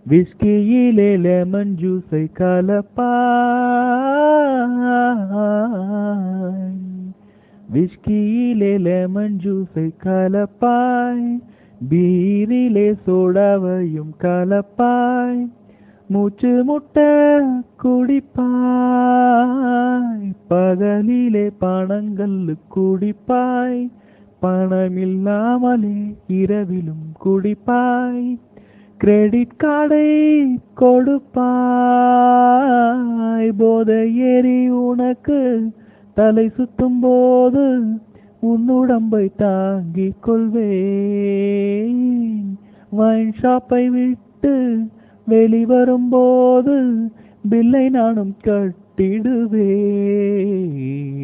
விஸ்கியிலே lemon ஜூஸை கலப்பாய் விஸ்கியிலே lemon ஜூஸை கலப்பாய் பீரிலே சோடாவையும் கலப்பாய் மூச்சு முட்ட குடிப்பாய் பகலிலே பணங்கல்லு குடிப்பாய் பணமில்லாமலே இரவிலும் குடிப்பாய் கிரெடிட் கார்டை கொடுப்பாய் போதை ஏறி உனக்கு தலை சுத்தும் போது உன்னுடம்பை தாங்கிக் கொள்வேன் வைன் ஷாப்பை விட்டு வெளிவரும்போது பில்லை நானும் கட்டிடுவேன்